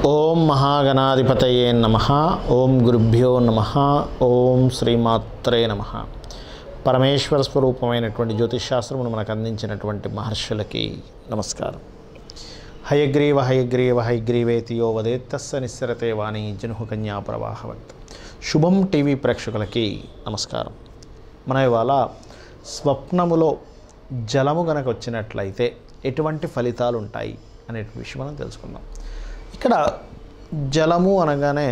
ఓం మహాగణాధిపతయే నమ ఓం గురుభ్యో నమ ఓం శ్రీమాత్రే నమ పరమేశ్వర స్వరూపమైనటువంటి జ్యోతిషాస్త్రమును మనకు అందించినటువంటి మహర్షులకి నమస్కారం హయగ్రీవ హయగ్రీవ హయగ్రీవేతి యో వదేత్తస్స నిస్సరతే వాణి జనుహు కన్యా ప్రవాహవత్ శుభం టీవీ ప్రేక్షకులకి నమస్కారం మన ఇవాళ స్వప్నములో జలము గనక వచ్చినట్లయితే ఎటువంటి ఫలితాలు ఉంటాయి అనే విషయం మనం తెలుసుకుందాం ఇక్కడ జలము అనగానే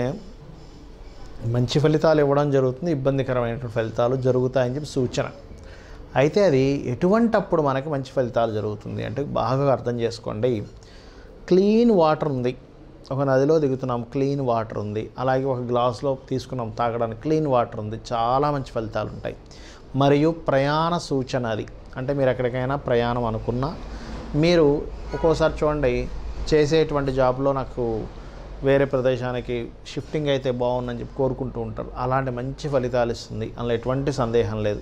మంచి ఫలితాలు ఇవ్వడం జరుగుతుంది ఇబ్బందికరమైనటువంటి ఫలితాలు జరుగుతాయని చెప్పి సూచన అయితే అది ఎటువంటి అప్పుడు మనకి మంచి ఫలితాలు జరుగుతుంది అంటే బాగా అర్థం చేసుకోండి క్లీన్ వాటర్ ఉంది ఒక నదిలో దిగుతున్నాం క్లీన్ వాటర్ ఉంది అలాగే ఒక గ్లాస్లో తీసుకున్నాం తాగడానికి క్లీన్ వాటర్ ఉంది చాలా మంచి ఫలితాలు ఉంటాయి మరియు ప్రయాణ సూచన అది అంటే మీరు ఎక్కడికైనా ప్రయాణం అనుకున్నా మీరు ఒక్కోసారి చూడండి చేసేటువంటి జాబ్లో నాకు వేరే ప్రదేశానికి షిఫ్టింగ్ అయితే బాగుందని చెప్పి కోరుకుంటూ ఉంటారు అలాంటి మంచి ఫలితాలు ఇస్తుంది అందులో ఎటువంటి సందేహం లేదు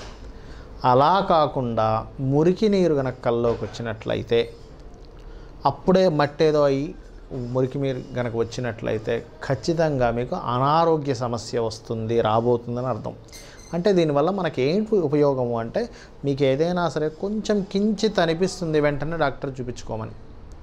అలా కాకుండా మురికి నీరు కనుక కల్లోకి వచ్చినట్లయితే అప్పుడే మట్టేదో అయ్యి మురికి మీరు కనుక వచ్చినట్లయితే ఖచ్చితంగా మీకు అనారోగ్య సమస్య వస్తుంది రాబోతుందని అర్థం అంటే దీనివల్ల మనకి ఏంటి ఉపయోగము అంటే మీకు ఏదైనా సరే కొంచెం కించిత్ అనిపిస్తుంది వెంటనే డాక్టర్ చూపించుకోమని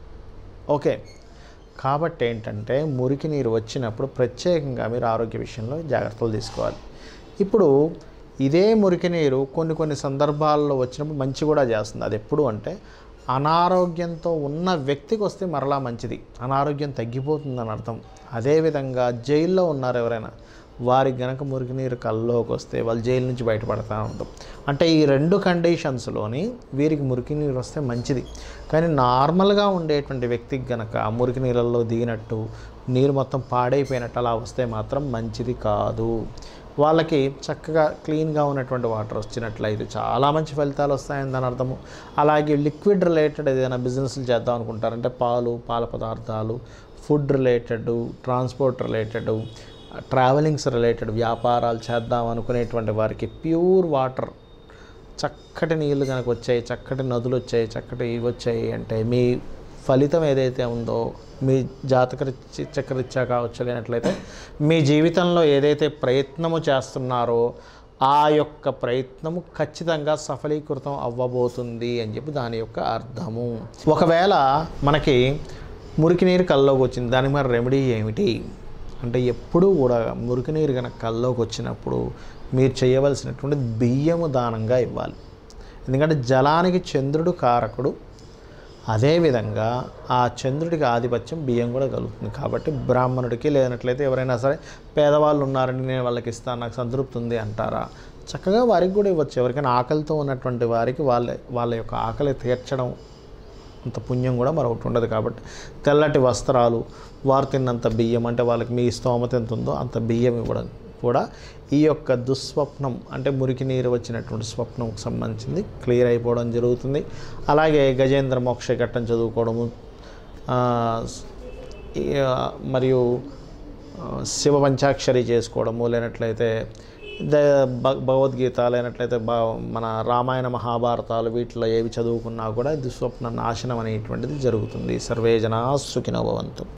ఓకే కాబట్టి ఏంటంటే మురికి నీరు వచ్చినప్పుడు ప్రత్యేకంగా మీరు ఆరోగ్య విషయంలో జాగ్రత్తలు తీసుకోవాలి ఇప్పుడు ఇదే మురికి నీరు కొన్ని కొన్ని సందర్భాల్లో వచ్చినప్పుడు మంచి కూడా చేస్తుంది అది ఎప్పుడు అంటే అనారోగ్యంతో ఉన్న వ్యక్తికి వస్తే మరలా మంచిది అనారోగ్యం తగ్గిపోతుందని అర్థం అదేవిధంగా జైల్లో ఉన్నారు ఎవరైనా వారికి గనక మురికి నీరు కల్లోకి వస్తే వాళ్ళు జైలు నుంచి బయటపడతా ఉంటాం అంటే ఈ రెండు కండిషన్స్లోని వీరికి మురికి నీరు వస్తే మంచిది కానీ నార్మల్గా ఉండేటువంటి వ్యక్తికి గనక ఆ మురికి నీళ్ళల్లో దిగినట్టు నీరు మొత్తం పాడైపోయినట్టు అలా వస్తే మాత్రం మంచిది కాదు వాళ్ళకి చక్కగా క్లీన్గా ఉన్నటువంటి వాటర్ వచ్చినట్లయితే చాలా మంచి ఫలితాలు వస్తాయని దాని అర్థము అలాగే లిక్విడ్ రిలేటెడ్ ఏదైనా బిజినెస్లు చేద్దాం అనుకుంటారంటే పాలు పాల పదార్థాలు food related transport related travelings related వ్యాపారాలు చేద్దాం అనుకునేటువంటి వారికి ప్యూర్ వాటర్ చక్కటి నీళ్ళు కనుక వచ్చాయి చక్కటి నదులు వచ్చాయి చక్కటి ఇవి వచ్చాయి అంటే మీ ఫలితం ఏదైతే ఉందో మీ జాతక రీత్యా- చక్రరీత్యా కావచ్చు లేనట్లయితే మీ జీవితంలో ఏదైతే ప్రయత్నము చేస్తున్నారో ఆ యొక్క ప్రయత్నము ఖచ్చితంగా సఫలీకృతం అవ్వబోతుంది అని చెప్పి దాని యొక్క అర్థము ఒకవేళ మనకి మురికి నీరు కల్లోకి వచ్చింది దానికి మరి రెమెడీ ఏమిటి అంటే ఎప్పుడూ కూడా మురికి నీరు కనుక కల్లోకి వచ్చినప్పుడు మీరు చేయవలసినటువంటి బియ్యము దానంగా ఇవ్వాలి ఎందుకంటే జలానికి చంద్రుడు కారకుడు అదేవిధంగా ఆ చంద్రుడికి ఆధిపత్యం బియ్యం కూడా కలుగుతుంది కాబట్టి బ్రాహ్మణుడికి లేనట్లయితే ఎవరైనా సరే పేదవాళ్ళు ఉన్నారని నేను వాళ్ళకి ఇస్తాను నాకు సంతృప్తి ఉంది అంటారా చక్కగా వారికి కూడా ఇవ్వచ్చు ఎవరికైనా ఆకలితో ఉన్నటువంటి వారికి వాళ్ళ వాళ్ళ యొక్క ఆకలి తీర్చడం అంత పుణ్యం కూడా మరొకటి ఉండదు కాబట్టి తెల్లటి వస్త్రాలు వారు తిన్నంత బియ్యం అంటే వాళ్ళకి మీ స్తోమత ఎంత ఉందో అంత బియ్యం ఇవ్వడం కూడా ఈ యొక్క దుస్వప్నం అంటే మురికి నీరు వచ్చినటువంటి స్వప్నంకు సంబంధించింది క్లియర్ అయిపోవడం జరుగుతుంది అలాగే గజేంద్ర మోక్ష ఘట్టం చదువుకోవడము ఆ, ఈ, ఆ, మరియు ఆ, శివ పంచాక్షరి చేసుకోవడము లేనట్లయితే ద భ- భగవద్గీత లేనట్లయితే బ మన రామాయణ మహాభారతాలు వీటిలో ఏవి చదువుకున్నా కూడా దుస్వప్న నాశనం అనేటువంటిది జరుగుతుంది సర్వే జనా సుఖినో భవంతు